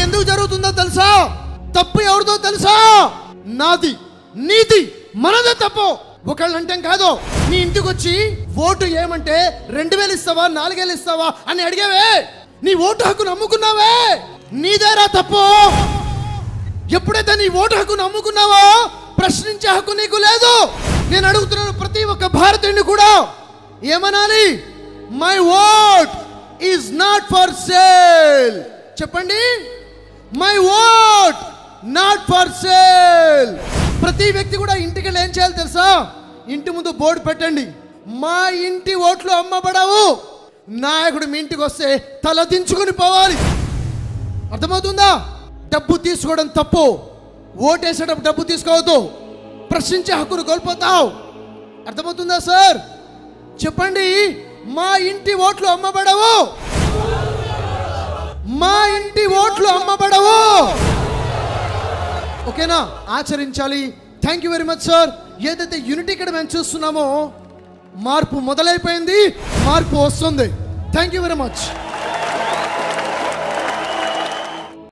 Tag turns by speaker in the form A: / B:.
A: ఎందుకు జరుగుతుందో తెలుసా తప్పు ఎవరిదో తెలుసా నాది నీది మనదే తప్పు ఒకళ్ళు అంటే కాదు నీ ఇంటికి వచ్చి ఓటు ఏమంటే రెండు వేలు ఇస్తావా నాలుగేళ్ళు ఇస్తావా అని అడిగావే నీ ఓటు హక్కు నమ్ముకున్నావే నీదేరా తప్పు ఎప్పుడైతే నీ ఓటు హక్కు నమ్ముకున్నావో ప్రశ్నించే హక్కు నీకు లేదు నేను అడుగుతున్నాను ప్రతి ఒక్క భారతీయుని కూడా ఏమనాలి my vote is not for sale చెప్పండి my vote not for sale ప్రతి వ్యక్తి కూడా ఇంటికి వెళ్ళి ఏం చేయాలి తెలుసా ఇంటి ముందు బోర్డు పెట్టండి మా ఇంటి ఓట్లు అమ్మబడవు నాయకుడు మీ ఇంటికి వస్తే తల దించుకొని పోవాలి అర్థమవుతుందా డబ్బు తీసుకోవడం తప్పు ఓటేసేటప్పుడు డబ్బు తీసుకోవద్దు ప్రశ్నించే హక్కును కోల్పోతావు అర్థమవుతుందా సార్ చెప్పండి మా ఇంటి ఓట్లు అమ్మబడవు మా ఇంటి ఓట్లు అమ్మబడవు ఓకేనా ఆచరించాలి thank you very much sir ఏదైతే యూనిటీ ఇక్కడ మేము చూస్తున్నామో మార్పు మొదలైపోయింది మార్పు వస్తుంది థ్యాంక్ యూ వెరీ మచ్